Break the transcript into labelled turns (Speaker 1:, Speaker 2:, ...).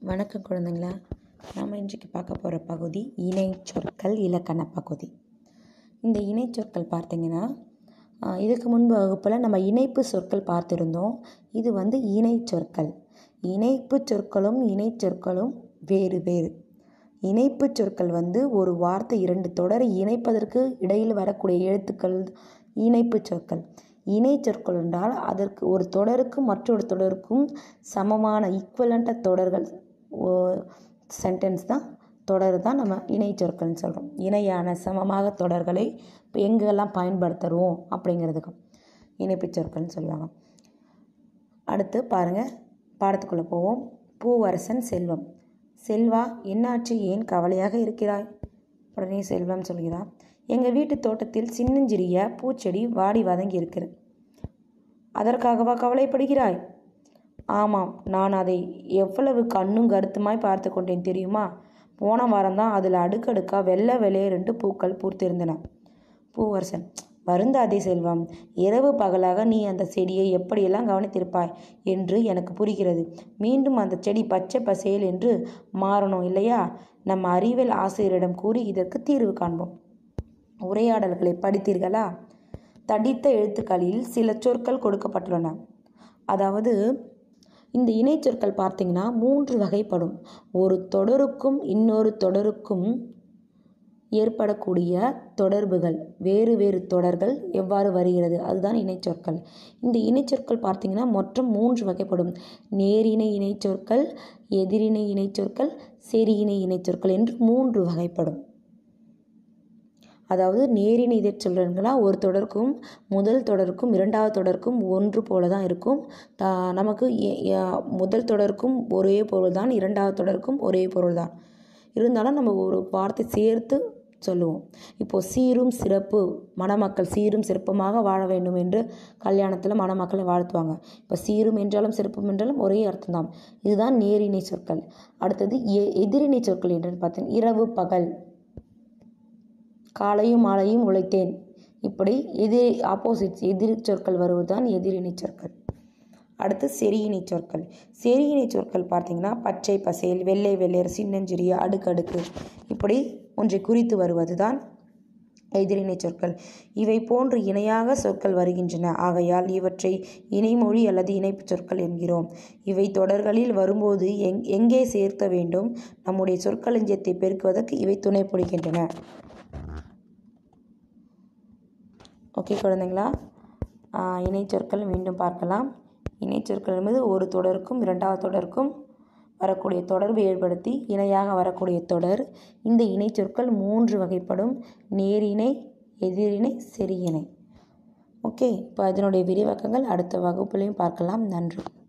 Speaker 1: வணக்கம் குழந்தைங்களா நாம் இன்றைக்கு பார்க்க போகிற பகுதி இணை சொற்கள் இலக்கண பகுதி இந்த இணை சொற்கள் பார்த்தீங்கன்னா ஆஹ், இதுக்கு முன்பு வகுப்பில் நம்ம இணைப்பு சொற்கள் பார்த்துருந்தோம் இது வந்து இணை சொற்கள் இணைப்பு சொற்களும் இணை சொற்களும் வேறு வேறு இணைப்பு சொற்கள் வந்து ஒரு வார்த்தை இரண்டு தொடரை இணைப்பதற்கு இடையில் வரக்கூடிய எழுத்துக்கள் இணைப்பு சொற்கள் இணை சொற்கள் என்றால் அதற்கு ஒரு தொடருக்கும் மற்றொரு தொடருக்கும் சமமான ஈக்குவலண்ட தொடர்கள் சென்டென்ஸ் தான் தொடர் தான் நம்ம இணை சொற்கள்னு சொல்கிறோம் இணையான சமமாக தொடர்களை இப்போ எங்கெல்லாம் பயன்படுத்துகிறோம் அப்படிங்கிறதுக்கு இணைப்பு சொற்கள்னு சொல்லுவாங்க அடுத்து பாருங்கள் பாடத்துக்குள்ளே போவோம் பூவரசன் செல்வம் செல்வா என்னாச்சு ஏன் கவலையாக இருக்கிறாய் உடனே செல்வம் சொல்கிறான் எங்கள் வீட்டு தோட்டத்தில் சின்னஞ்சிறிய பூச்செடி வாடி வதங்கி இருக்கிறது அதற்காகவா கவலைப்படுகிறாய் ஆமாம் நான் அதை எவ்வளவு கண்ணும் கருத்துமாய் பார்த்து கொண்டேன் தெரியுமா போன வாரம்தான் அதில் அடுக்கடுக்காக வெள்ளை வெளியேறென்று பூக்கள் பூத்திருந்தன பூவரசன் வருந்தாதே செல்வம் இரவு பகலாக நீ அந்த செடியை எப்படியெல்லாம் கவனித்திருப்பாய் என்று எனக்கு புரிகிறது மீண்டும் அந்த செடி பச்சை பசேல் என்று மாறணும் இல்லையா நம்ம அறிவியல் ஆசிரியரிடம் கூறி இதற்கு தீர்வு காண்போம் உரையாடல்களை படித்தீர்களா தடித்த எழுத்துக்களில் சில சொற்கள் கொடுக்கப்பட்டுள்ளன அதாவது இந்த இணைச்சொற்கள் பார்த்தீங்கன்னா மூன்று வகைப்படும் ஒரு தொடருக்கும் இன்னொரு தொடருக்கும் ஏற்படக்கூடிய தொடர்புகள் வேறு வேறு தொடர்கள் எவ்வாறு வருகிறது அதுதான் இணைச்சொற்கள் இந்த இணைச்சொற்கள் பார்த்தீங்கன்னா மொத்தம் மூன்று வகைப்படும் நேரிணை இணைச்சொற்கள் எதிரிணை இணைச்சொற்கள் செரியிணை இணைச்சொற்கள் என்று மூன்று வகைப்படும் அதாவது நேரின் இதை சொல்கிறீங்களா ஒரு தொடருக்கும் முதல் தொடருக்கும் இரண்டாவது தொடருக்கும் ஒன்று போல தான் இருக்கும் த நமக்கு எ- எ- முதல் தொடருக்கும் ஒரே பொருள் தான் இரண்டாவது தொடருக்கும் ஒரே பொருள் தான் இருந்தாலும் நம்ம ஒரு வார்த்தை சேர்த்து சொல்லுவோம் இப்போது சீரும் சிறப்பு மணமக்கள் சீரும் சிறப்புமாக வாழ வேண்டும் என்று கல்யாணத்தில் மணமக்களை வாழ்த்துவாங்க இப்போ சீரும் என்றாலும் சிறப்பும் என்றாலும் ஒரே அர்த்தம் தான் இதுதான் நேரிணை சொற்கள் அடுத்தது எ எதிரிணை சொற்கள் என்று பார்த்தீங்கன்னா இரவு பகல் காலையும் மாலையும் உழைத்தேன் இப்படி எதிர் ஆப்போசிட்ஸ் எதிர் சொற்கள் வருவதுதான் எதிரிணை சொற்கள் அடுத்து செரியிணை சொற்கள் செரியிணை சொற்கள் பார்த்தீங்கன்னா பச்சை பசேல் வெள்ளை வெள்ளையர் சின்னஞ்சிறிய அடுக்கடுக்கு இப்படி ஒன்றை குறித்து வருவது தான் எதிரிணை சொற்கள் இவை போன்று இணையாக சொற்கள் வருகின்றன ஆகையால் இவற்றை இணைமொழி அல்லது இணைப்புச் சொற்கள் என்கிறோம் இவை தொடர்களில் வரும்போது எங் எங்கே சேர்க்க வேண்டும் நம்முடைய சொற்களஞ்சியத்தை பெருக்குவதற்கு இவை துணை புரிகின்றன ஓகே குழந்தைங்களா ஆஹ் இணைச்சொற்கள் மீண்டும் பார்க்கலாம் இணைச்சொற்கள் என்பது ஒரு தொடருக்கும் இரண்டாவது தொடருக்கும் வரக்கூடிய தொடர்பு ஏற்படுத்தி இணையாக வரக்கூடிய தொடர் இந்த இணைச்சொற்கள் மூன்று வகைப்படும் நேரிணை எதிரிணை செரியிணை ஓகே இப்போ அதனுடைய விரிவாக்கங்கள் அடுத்த வகுப்புலையும் பார்க்கலாம் நன்றி